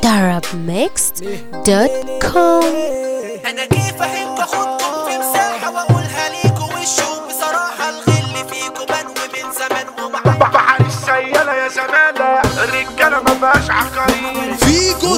arabmixed.com انا كيف احب اخدكم في مساحه واقولها ليكوا وشوف بصراحه الغل فيكوا بنوي من زمان ومع بحر السيالة يا زمالة الرجالة ما بقاش عقارين فيكوا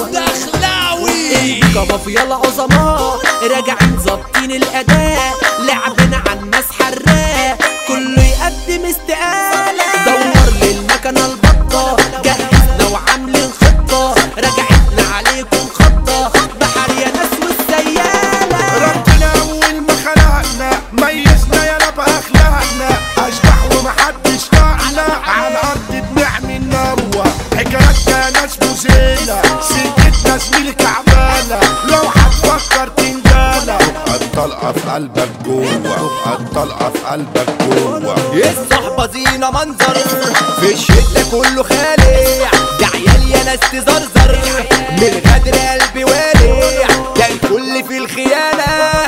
الدخلاوي كمافيا العظماء راجعين ظابطين الاداء لعبنا على الناس حراق كله يقدم استقاله دور للمكنه البطه جهزنا وعاملين خطه رجعتنا عليكم خطه بحر يا ناس والسياله ربنا أول ما خلقنا ميزنا يا بأخلاقنا أشبح ومحدش طاقنا على الأرض بنعمل نروة حكاياتنا ناس مزينة سكتنا زميلي كعبانة لو هتفكر تنجالة الطلقة في قلبك جوه الطلقة في قلبك جوه الصحبة زينة منظر في الشدة كله خالع ده عيال يا ناس تزرزر من غدر قلبي والع ده الكل في الخيانة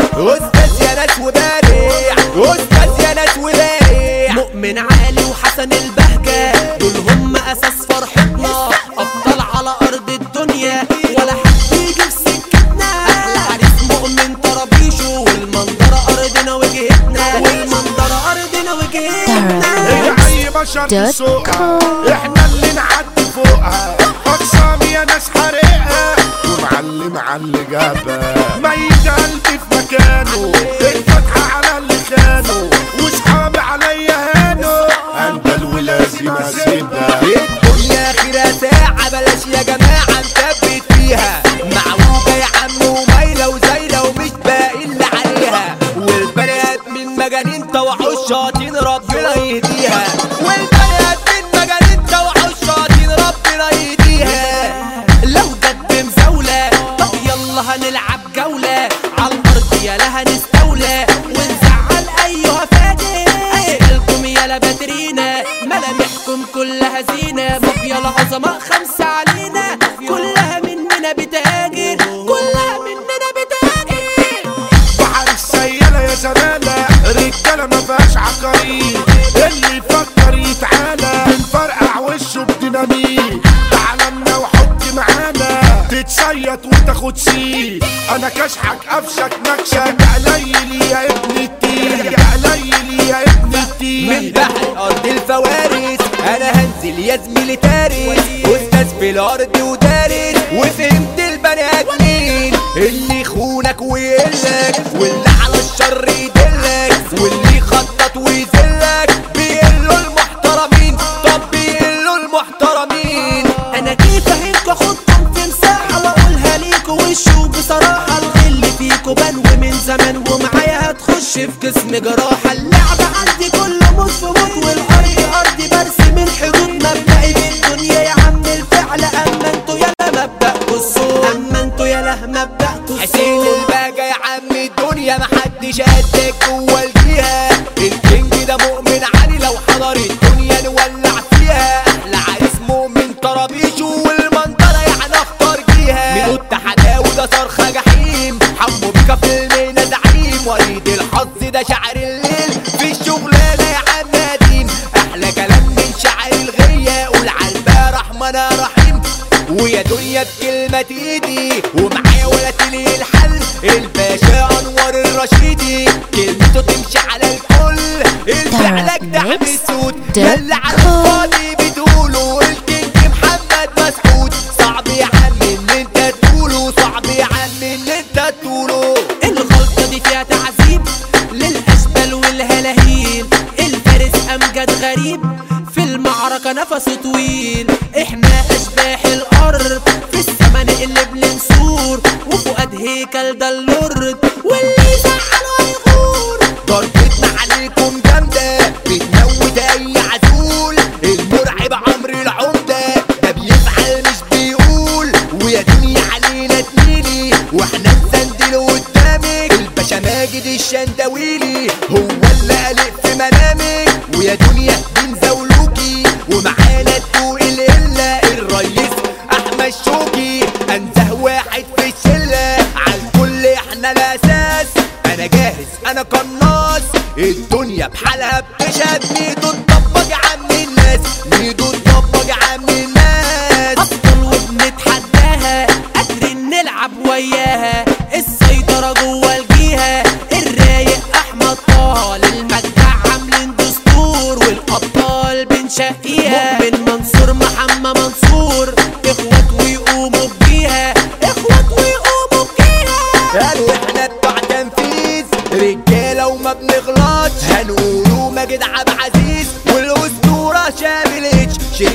أستاذ يا ناس وبارع أستاذ يا ناس وبارع مؤمن عالي وحسن البهجة دول هم أساس فرحتنا أبطال على أرض الدنيا ولا حد يجي في سكتنا أحلى عريس مؤمن طرابيشه والمنظرة أرضنا وجهتنا والمنظرة أرضنا وجهتنا هي اي بشر تسوقها احنا اللي نعدي فوقها اقسام يا ناس حريقها ومعلم على اللي جابها ميت قلبي في مكانه الفتحة على اللي خانه وصحابي عليا هانوا اندل ولازم اسيبها الدنيا اخرها ساعة بلاش يا جماعة نثبت فيها معوجة يا عم ومايلة وزايلة ومش باقي اللي عليها والبنات من مجانين طوعوا الشياطين ربنا يهديها والبنات من مجانين طوعوا الشياطين ربنا يهديها لو جد مزاولة طب يلا هنلعب جولة عالأرض يلا هنستولى ونزعل أيها فاجر أسألكم يلا باترينا ملامحكم كلها زينة مافيا العظماء خمسة علينا كلها مننا بتهاجر كلها مننا بتهاجر بحر السيالة يا زمالة رجالة ما فيهاش عقارين اللي يفكر يتعالى بنفرقع وشه بديناميت تعلمنا وحط معانا تتصيط وتاخد سيت انا كشحك قفشك نكشك قليل يا ابن التيل قليل يا ابن من التيل بحر ارض الفوارس انا هنزل يا زميلي تارس استاذ في الارض ودارس وفهمت البني ادمين اللي يخونك ويقلك واللي على الشر يدلك واللي يخطط ويذلك بيقلوا المحترمين طب بيقلوا المحترمين انا كيف اهمكوا اخدكم في مساحه واقولها ليكوا وشوا بصراحه الغل فيكوا بنوي من زمان ومعايا هتخش في قسم جراحه اللعبه عندي كله موت في موت والارض ارضي برسم الحدود مبدئي بالدنيا يا عم الفعل اما انتوا يلا مبدأكوا الصوت اما انتوا يلا مبدأكوا الصوت حسين الباجة يا عم الدنيا محدش قدك جوه الجهه الكينج ده مؤمن علي لو حضر الدنيا نولع فيها احلى عريس مؤمن طرابيشه والمنطقه يعني اختار جيها ميدو التحداوي ده صرخه جحيم حمو بيكا في المينا زعيم وريد الحظ ده شعر الليل في الشغلانه يا عم نديم احلى كلام من شعر الغيه قول عالبا رحمنا رحيم ويا دنيا بكلمة ايدي ومعايا ولا تلي الحل الباشا انور الرشيدي كلمته تمشي على الكل الفعلك ده حبسود يلا على الفاضي بتقوله الكينج محمد مسعود صعب يا عم ان انت تقوله صعب يا عم ان انت تقوله الغلطة دي فيها تعذيب للاشبال والهلاهيل الفارس امجد غريب في المعركة نفسه طويل احنا اشباح الارض في السما نقلب لنسور وفؤاد هيكل ده اللورد واللي يزعل ويغور ضربتنا عليكم جامدة بتموت اي عزول المرعب عمرو العمدة ده بيفعل مش بيقول ويا دنيا علينا تميلي واحنا نسندل قدامك الباشا ماجد الشندويلي هو اللي قلق في منامك ويا دنيا بنزولوكي ومعانا تدوق القلة الريس احمد شوقي انزه واحد في الشلة عالكل احنا الاساس انا جاهز انا قناص الدنيا بحالها بتشهد ميدو تطبق يا عم الناس ميدو تطبق يا عم الناس افضل وبنتحداها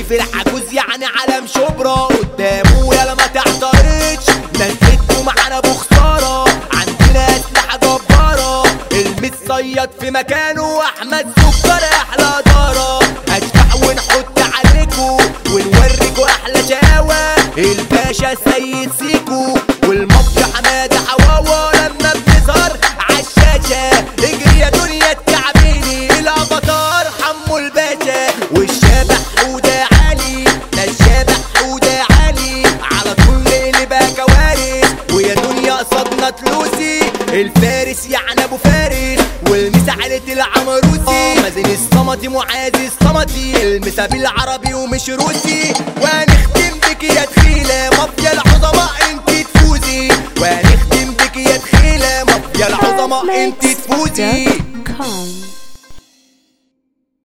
سيف العجوز يعني علم شبرا قدامه يلا ما تعترضش نزلتكوا معانا بخسارة عندنا أسلحة جبارة المتصيد في مكانه أحمد سكر أحلى دارة أشبح ونحط عليكوا ونوريكوا أحلى شقاوة الباشا سيد سيكو والمافيا حمادة حواوة لما بنظهر عالشاشة اجري يا دنيا التعبيني الافاتار حمو الباشا والشبح حودة عالي ده الشبح حودة عالي على طول نقلبها كوارث ويا دنيا قصدنا تلوسي الفارس يعني ابو فارس والمساعدة العمروسي مازن الصمتي معاذ الصمتي المسا بالعربي ومش روسي وهنختم بك يا تخيلة مافيا العظماء انت تفوزي وهنختم بك يا تخيلة مافيا العظماء انت تفوزي